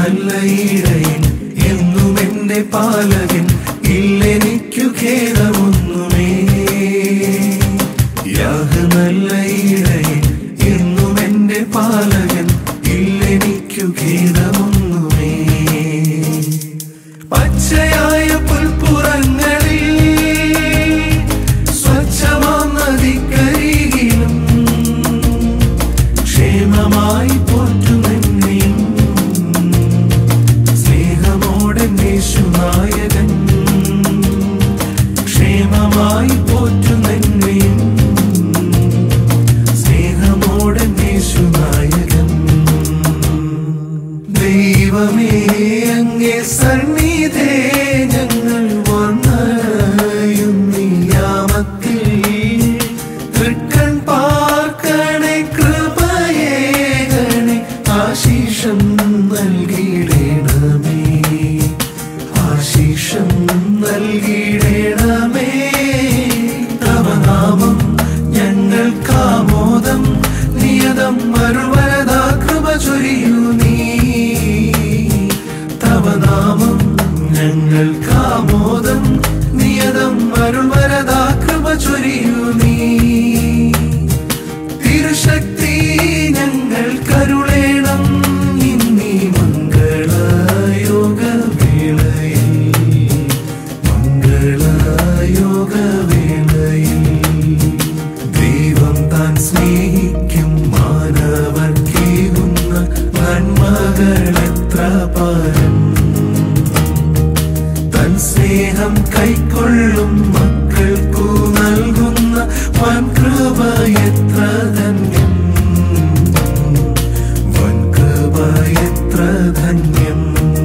നല്ല ഇടയൻ എന്നും എന്റെ പാലകൻ ഇല്ലെനിക്കു ഖേദമൊന്നുമേ യാഹ നല്ല ഇടയൻ എന്നും എന്റെ പാലകൻ ഇല്ലെനിക്കു ഖേദമൊന്നുമേ പച്ചയായ പുൽപ്പുറങ്ങളിൽ സ്വച്ഛമാം നദിക്കരികിലും ക്ഷേമമായി പോറ്റുമെന്നെയും സ്നേഹമോടെ യേശുനായകൻ ക്ഷേമമായി പോറ്റുമെന്നെയും സ്നേഹമോടെ യേശുനായകൻ ദൈവമേ അങ്ങേ സന്നിധേ ഞങ്ങൾ വന്നയും നിയാമത്തിൽ തൃക്കൺ പാർക്കണേ കൃപയേകണേ ആശീഷം നൽകിയിടണമേ ആശീഷം നൽകിയിടണമേ തവ നാമം ഞങ്ങൾക്കാമോദം നിയതം മരുവരതാ കൃപ ചൊരിയൂ നീ തവ നാമം ഞങ്ങൾക്കാമോദം നിയതം മരുവരതാ കൃപ ചൊരിയൂ നീ തിരുശക്തി ഞങ്ങൾ കരുളേണം ഇന്നീ മംഗളയോഗ വേളയിൽ മംഗളയോഗ വേളയിൽ ദൈവം താൻ സ്നേഹിക്കും മാനവർക്കേകുന്ന നന്മകളെത്ര പരം തൻ സ്നേഹം കൈക്കൊള്ളും മക്കൾക്കു നൽകുന്ന വൻ കൃപ എത്ര ധന്യം വൻ കൃപ എത്ര ധന്യം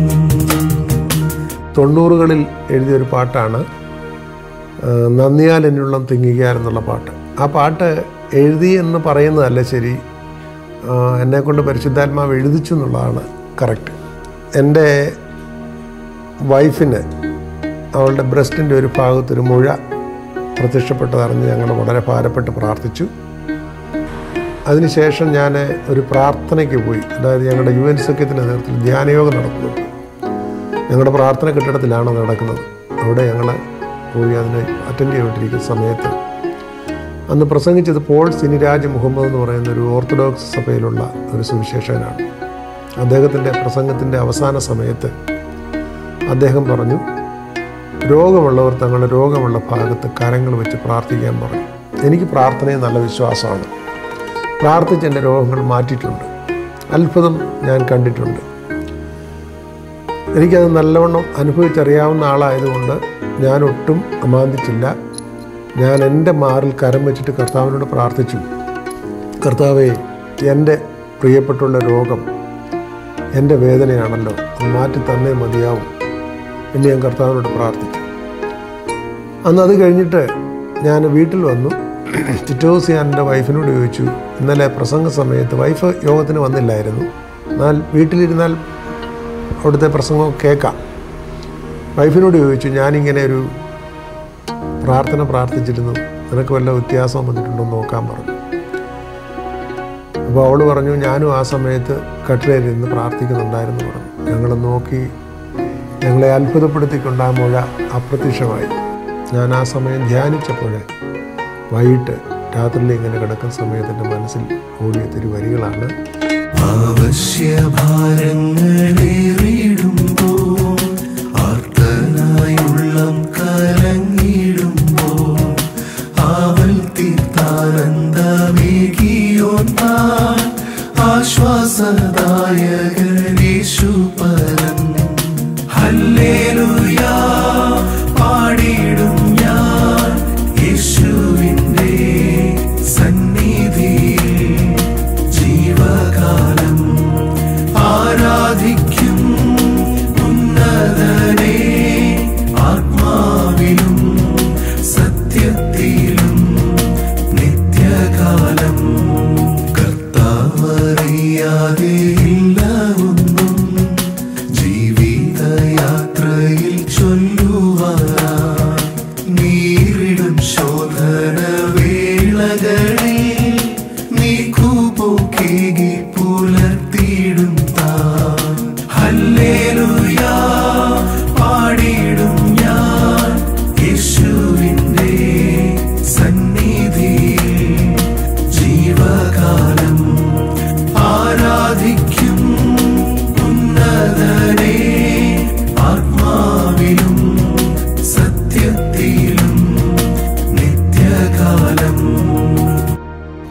തൊണ്ണൂറുകളിൽ എഴുതിയൊരു പാട്ടാണ് ആ, നന്ദിയാൽ എന്നുള്ളം തിങ്ങിക്കാർ എന്നുള്ള പാട്ട് ആ പാട്ട് എഴുതി എന്ന് പറയുന്നതല്ല ശരി ആ, എന്നെക്കൊണ്ട് പരിശുദ്ധാത്മാവ് എഴുതിച്ചു എന്നുള്ളതാണ് കറക്റ്റ് എൻ്റെ വൈഫിന് അവളുടെ ബ്രസ്റ്റിൻ്റെ ഒരു ഭാഗത്തൊരു മുഴ പ്രത്യക്ഷപ്പെട്ടതറിഞ്ഞ് ഞങ്ങൾ വളരെ ഭാരപ്പെട്ട് പ്രാർത്ഥിച്ചു അതിനുശേഷം ഞാൻ ഒരു പ്രാർത്ഥനയ്ക്ക് പോയി അതായത് ഞങ്ങളുടെ യു എൻ സഖ്യത്തിൻ്റെ നേതൃത്വത്തിൽ ധ്യാനയോഗം നടക്കുന്നുണ്ട് ഞങ്ങളുടെ പ്രാർത്ഥന കെട്ടിടത്തിലാണ് നടക്കുന്നത് അവിടെ ഞങ്ങൾ പോയി അതിനെ അറ്റൻഡ് ചെയ്തുകൊണ്ടിരിക്കുന്ന സമയത്ത് അന്ന് പ്രസംഗിച്ചത് പോൾ സിനിരാജ് മുഹമ്മദ് എന്ന് പറയുന്ന ഒരു ഓർത്തഡോക്സ് സഭയിലുള്ള ഒരു സുവിശേഷകനാണ് അദ്ദേഹത്തിൻ്റെ പ്രസംഗത്തിൻ്റെ അവസാന സമയത്ത് അദ്ദേഹം പറഞ്ഞു രോഗമുള്ളവർ തങ്ങളുടെ രോഗമുള്ള ഭാഗത്ത് കരങ്ങൾ വെച്ച് പ്രാർത്ഥിക്കാൻ പറഞ്ഞു എനിക്ക് പ്രാർത്ഥനയിൽ നല്ല വിശ്വാസമാണ് പ്രാർത്ഥിച്ച് എൻ്റെ രോഗങ്ങൾ മാറ്റിയിട്ടുണ്ട് അത്ഭുതം ഞാൻ കണ്ടിട്ടുണ്ട് എനിക്കത് നല്ലവണ്ണം അനുഭവിച്ചറിയാവുന്ന ആളായതുകൊണ്ട് ഞാൻ ഒട്ടും അമാന്തിച്ചില്ല ഞാൻ എൻ്റെ മാറിൽ കരം വെച്ചിട്ട് കർത്താവിനോട് പ്രാർത്ഥിച്ചു കർത്താവേ എൻ്റെ പ്രിയപ്പെട്ടുള്ള രോഗം എൻ്റെ വേദനയാണല്ലോ അത് മാറ്റി തന്നേ മതിയാവും എന്ന് ഞാൻ കർത്താവിനോട് പ്രാർത്ഥിച്ചു അന്ന് അത് കഴിഞ്ഞിട്ട് ഞാൻ വീട്ടിൽ വന്നു ടിറ്റോസ് ഞാൻ എൻ്റെ വൈഫിനോട് ചോദിച്ചു ഇന്നലെ പ്രസംഗ സമയത്ത് വൈഫ് യോഗത്തിന് വന്നില്ലായിരുന്നു എന്നാൽ വീട്ടിലിരുന്നാൽ അവിടുത്തെ പ്രസംഗം കേൾക്കാം വൈഫിനോട് ചോദിച്ചു ഞാനിങ്ങനെ ഒരു പ്രാർത്ഥന പ്രാർത്ഥിച്ചിരുന്നു നിനക്ക് വല്ല വ്യത്യാസം വന്നിട്ടുണ്ടോ എന്ന് നോക്കാൻ പറഞ്ഞു അപ്പോൾ അവൾ പറഞ്ഞു ഞാനും ആ സമയത്ത് കട്ടിലേലിരുന്ന് പ്രാർത്ഥിക്കുന്നുണ്ടായിരുന്നു പറഞ്ഞു ഞങ്ങൾ നോക്കി ഞങ്ങളെ അത്ഭുതപ്പെടുത്തിക്കൊണ്ട് ആ മുഴ അപ്രത്യക്ഷമായി ഞാൻ ആ സമയം ധ്യാനിച്ചപ്പോൾ വൈകിട്ട് രാത്രിയിൽ ഇങ്ങനെ കിടക്കുന്ന സമയത്ത് എൻ്റെ മനസ്സിൽ ഓടിയ തിരുവരികളാണ് ആവശ്യഭാരങ്ങളേറിടുമ്പോൾ ആർത്തനായുള്ളം കലങ്ങിടുമ്പോൾ ആവൽ തീർത്ഥാനന്ദമേകിയോൻ താൻ ആശ്വാസദായകനീശു പരൻ ഹല്ലേലൂയാ പാടിയിടും ഞാൻ യേശുവിൻ്റെ സന്നിധിയിൽ ജീവകാലം ആരാധിക്കും ഉന്നതനെ ആത്മാവിലും സത്യത്തിലും നിത്യകാലം കർത്താവറിയാതെ ഇല്ല ഒന്നും ജീവിതയാത്രയിൽ ചൊല്ലുവാൻ നീരിടും ശോധന വേളകളിൽ നീക്കുപോക്കേകി പുലർത്തിയിടും താൻ ഹല്ല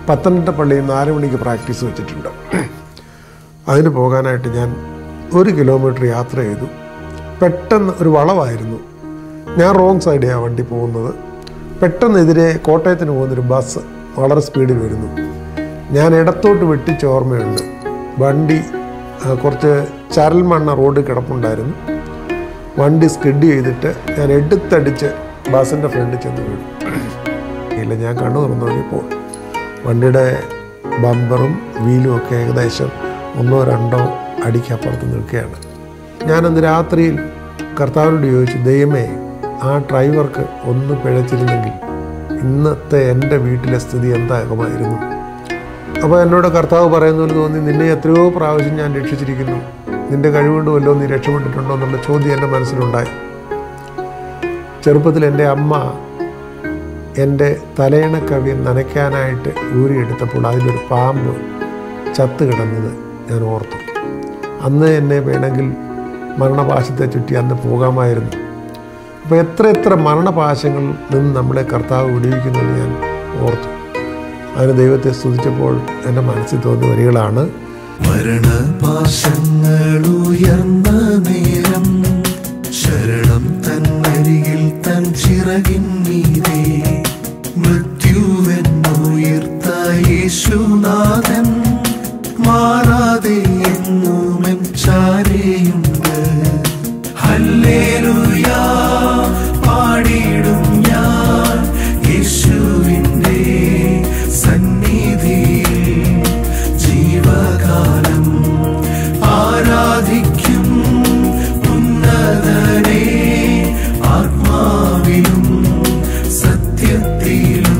പത്തനംതിട്ട പള്ളിയിൽ നാല് മണിക്ക് പ്രാക്ടീസ് വെച്ചിട്ടുണ്ട് അതിന് പോകാനായിട്ട് ഞാൻ ഒരു കിലോമീറ്റർ യാത്ര ചെയ്തു പെട്ടെന്ന് ഒരു വളവായിരുന്നു ഞാൻ റോങ് സൈഡിലാണ് വണ്ടി പോകുന്നത് പെട്ടെന്നെതിരെ കോട്ടയത്തിന് പോകുന്നൊരു ബസ് വളരെ സ്പീഡിൽ വരുന്നു ഞാൻ ഇടത്തോട്ട് വെട്ടിച്ച ഓർമ്മയുണ്ട് വണ്ടി ആ, കുറച്ച് ചരൽ മണ്ണ റോഡിൽ കിടപ്പുണ്ടായിരുന്നു വണ്ടി സ്കിഡ് ചെയ്തിട്ട് ഞാൻ എടുത്തടിച്ച് ബസ്സിൻ്റെ ഫ്രണ്ടിൽ ചെന്ന് വീണു ഇല്ല ഞാൻ കണ്ണു തുറന്നു നോക്കിയപ്പോൾ വണ്ടിയുടെ ബമ്പറും വീലും ഒക്കെ ഏകദേശം ഒന്നോ രണ്ടോ അടിക്കപ്പുറത്ത് നിൽക്കുകയാണ് ഞാനന്ന് രാത്രിയിൽ കർത്താവിനോട് ചോദിച്ചു ദൈവമേ ആ ഡ്രൈവർക്ക് ഒന്ന് പിഴച്ചിരുന്നെങ്കിൽ ഇന്നത്തെ എൻ്റെ വീട്ടിലെ സ്ഥിതി എന്താകുമായിരുന്നു അപ്പോൾ എന്നോട് കർത്താവ് പറയുന്ന പോലെ തോന്നി നിന്നെ എത്രയോ പ്രാവശ്യം ഞാൻ രക്ഷിച്ചിരിക്കുന്നു നിന്റെ കഴിവുകൊണ്ട് വല്ലോ നീ രക്ഷപ്പെട്ടിട്ടുണ്ടോ എന്നുള്ള ചോദ്യം എൻ്റെ മനസ്സിലുണ്ടായി ചെറുപ്പത്തിൽ എൻ്റെ അമ്മ എൻ്റെ തലയണക്കവി നനയ്ക്കാനായിട്ട് ഊരിയെടുത്തപ്പോൾ അതിലൊരു പാമ്പ് ചത്ത് കിടന്നത് ഞാൻ ഓർത്തു അന്ന് എന്നെ വേണമെങ്കിൽ മരണപാശത്തെ ചുറ്റി അന്ന് പോകാമായിരുന്നു അപ്പോൾ എത്ര എത്ര മരണപാശങ്ങളിൽ നിന്ന് നമ്മളെ കർത്താവ് വിടുവിക്കുന്നെന്ന് ഞാൻ ഓർത്തു അതിന് ദൈവത്തെ സ്തുതിച്ചപ്പോൾ എൻ്റെ മനസ്സിൽ തോന്നിയ വരികളാണ് മരണപാശങ്ങൾ ഉയർന്ന നേരം ശരണം തന്നരികിൽ തൻ ചിറകിൻ മീതെ മൃത്യുവെന്നുയർത്ത യേശുനാഥൻ മാറാതെ എങ്ങുമെൻ ചാരയുണ്ട് ഹല്ലേലൂയാ പാടിയിടും ഞാൻ യേശുവിൻ്റെ സന്നിധിയിൽ ജീവകാലം ആരാധിക്കും ഉന്നതനെ ആത്മാവിലും സത്യത്തിലും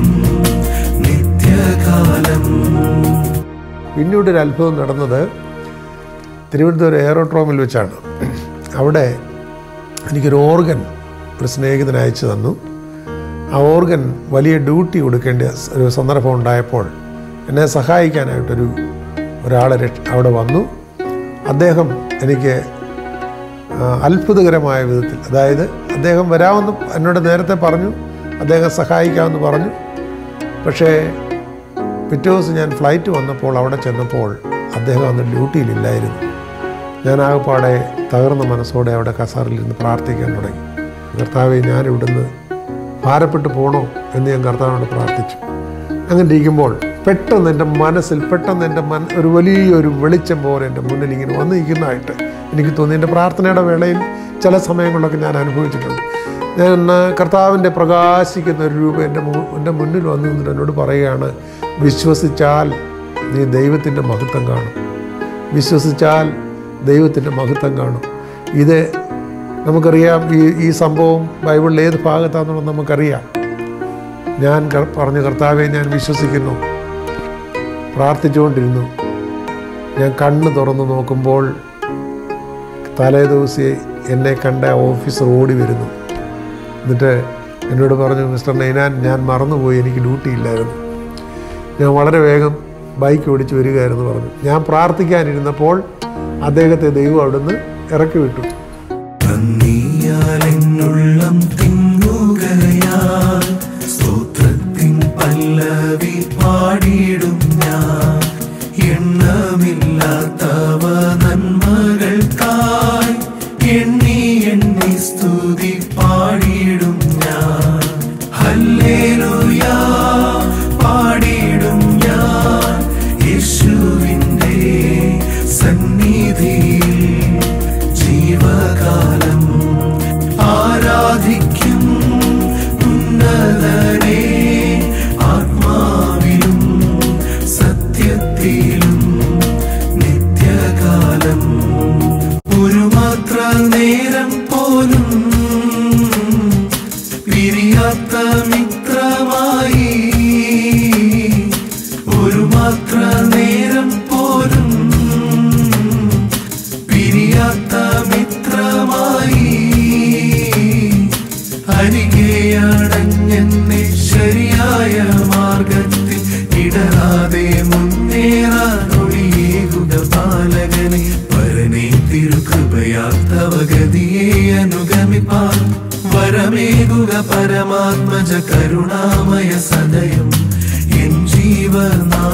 നിത്യകാലം പിന്നീട് ഒരു അത്ഭുതം നടന്നത് തിരുവനന്തപുരം എയറോട്രോമിൽ വെച്ചാണ് അവിടെ എനിക്കൊരു ഓർഗൻ ഒരു സ്നേഹിതൻ അയച്ചു തന്നു ആ ഓർഗൻ വലിയ ഡ്യൂട്ടി കൊടുക്കേണ്ട സ് ഒരു സന്ദർഭം ഉണ്ടായപ്പോൾ എന്നെ സഹായിക്കാനായിട്ടൊരു ഒരാൾ അവിടെ വന്നു അദ്ദേഹം എനിക്ക് ആ, അത്ഭുതകരമായ വിധത്തിൽ അതായത് അദ്ദേഹം വരാമെന്ന് എന്നോട് നേരത്തെ പറഞ്ഞു അദ്ദേഹം സഹായിക്കാമെന്ന് പറഞ്ഞു പക്ഷേ പിറ്റേ ദിവസം ഞാൻ ഫ്ലൈറ്റ് വന്നപ്പോൾ അവിടെ ചെന്നപ്പോൾ അദ്ദേഹം അന്ന് ഡ്യൂട്ടിയിലില്ലായിരുന്നു ഞാൻ ആകെപ്പാടെ തകർന്ന മനസ്സോടെ അവിടെ കസാറിലിരുന്ന് പ്രാർത്ഥിക്കാൻ തുടങ്ങി കർത്താവെ ഞാൻ ഇവിടുന്ന് ഭാരപ്പെട്ടു പോകണോ എന്ന് ഞാൻ കർത്താവിനോട് പ്രാർത്ഥിച്ചു അങ്ങനെ ഇരിക്കുമ്പോൾ പെട്ടെന്ന് എൻ്റെ മനസ്സിൽ പെട്ടെന്ന് എൻ്റെ മന ഒരു വലിയൊരു വെളിച്ചം പോലെ എൻ്റെ മുന്നിൽ ഇങ്ങനെ വന്ന് നിൽക്കുന്നതായിട്ട് എനിക്ക് തോന്നി എൻ്റെ പ്രാർത്ഥനയുടെ വേളയിൽ ചില സമയങ്ങളിലൊക്കെ ഞാൻ അനുഭവിച്ചിട്ടുണ്ട് ഞാൻ ആ, കർത്താവിൻ്റെ പ്രകാശിക്കുന്ന ഒരു രൂപം എൻ്റെ മു- എൻ്റെ മുന്നിൽ വന്നു നിന്നിട്ട് എന്നോട് പറയുകയാണ് വിശ്വസിച്ചാൽ നീ ദൈവത്തിൻ്റെ മഹത്വം കാണും വിശ്വസിച്ചാൽ ദൈവത്തിൻ്റെ മഹത്വം കാണും ഇത് നമുക്കറിയാം ഈ ഈ സംഭവം ബൈബിളിൽ ഏത് ഭാഗത്താണെന്നുള്ളത് നമുക്കറിയാം ഞാൻ കർ- പറഞ്ഞ കർത്താവെ ഞാൻ വിശ്വസിക്കുന്നു പ്രാർത്ഥിച്ചുകൊണ്ടിരുന്നു ഞാൻ കണ്ണ് തുറന്ന് നോക്കുമ്പോൾ തലേ ദിവസം എന്നെ കണ്ട ഓഫീസർ ഓടി വരുന്നു എന്നിട്ട് എന്നോട് പറഞ്ഞു മിസ്റ്റർ നൈനാൻ ഞാൻ മറന്നുപോയി എനിക്ക് ഡ്യൂട്ടി ഇല്ലായിരുന്നു ഞാൻ വളരെ വേഗം ബൈക്ക് ഓടിച്ച് വരികയായിരുന്നു പറഞ്ഞു ഞാൻ പ്രാർത്ഥിക്കാനിരുന്നപ്പോൾ അദ്ദേഹത്തെ ദൈവം അവിടുന്ന് ഇറക്കി വിട്ടു നന്ദിയാൽ എന്നുള്ളം തിങ്ങുകയാൽ സ്തോത്രത്തിൻ പല്ലവി പാടിയിടും ഞാൻ എണ്ണമില്ലാത്തവ നന്മകൾക്കായി എണ്ണി എണ്ണി സ്തുതി പാടിയിടും ഞാൻ ഹല്ലേലൂയാ പാടിയിടും ഞാൻ യേശുവിൻ്റെ സന്നിധിയിൽ ജീവകാലം ആരാധിക്കും ഉന്നതനെ ആത്മാവിലും സത്യത്തിലും നിത്യകാലം ഒരു മാത്ര നേരം പോലും പിരിയാത്ത മിത്രമായി ഒരു മാത്ര നേരം പോലും പിരിയാത്ത മിത്രമായി അരികെയടഞ്ഞെന്നെ ശരിയായ മാർഗത്തിൽ ഇടരാതെ മുന്നേറാൻ ഒളിയേകുക പാലകനെ പരനെ തിരുകൃപയാത്തവ ഗതിയെ അനുഗമിപ്പാൻ വരമേകുക പരമാത്മജ കരുണാമയ സദയം എൻ ജീവനാ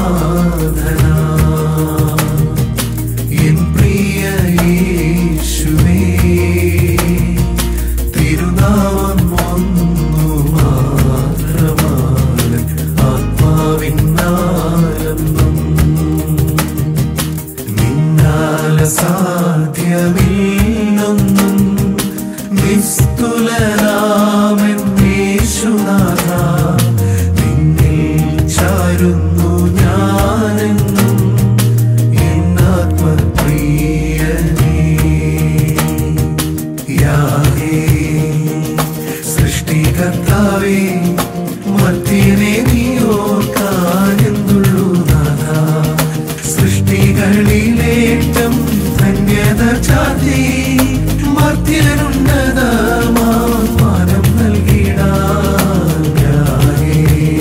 മക്കളിലേറ്റം ധന്യത ചാർത്തി മർത്യനുന്നതമാനം നൽകിടാൻ ഞാനേ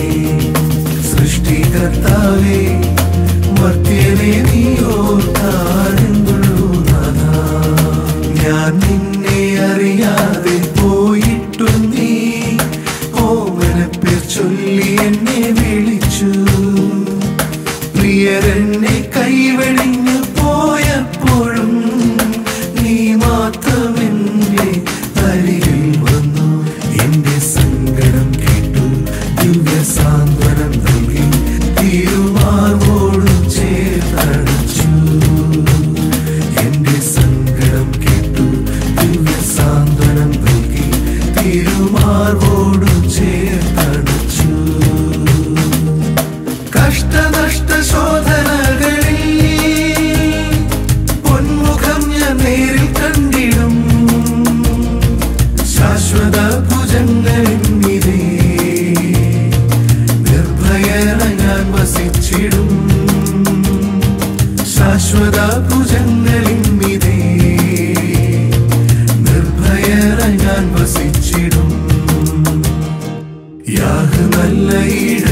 സൃഷ്ടികർത്താവേ മർത്യനെ നീ ഓർക്കാനെന്തുള്ളൂ നാഥാ ഞാൻ നിന്നെ അറിയാതെ പോയിട്ടു നീ ഓമനപ്പേർ ചൊല്ലി എന്നെ വിളിച്ചു പ്രിയരെന്നെ കൈവെടിഞ്ഞു പോയപ്പോഴും നീ മാത്രം എന്റെ അരികിൽ വന്നു എന്റെ സങ്കടം കേട്ടു ദിവ്യ സാന്ത്വനം നൽകി തിരുമാർവോടും ചേർത്തടച്ചു എന്റെ സങ്കടം കേട്ടു ദിവ്യ സാന്ത്വനം നൽകി തിരുമാർവോടും ചേർത്തടച്ചു കഷ്ടനഷ്ട ശോധനകളിൽ പൊന്മുഖം ഞാൻ നേരിൽ കണ്ടിടും ശാശ്വത ഭുജങ്ങളിൽ ഇതേ നിർഭയന ഞാൻ വസിച്ചിടും ശാശ്വത ഭുജങ്ങളിൽ ഇതേ നിർഭയന ഞാൻ വസിച്ചിടും യാഹ് നല്ല ഇട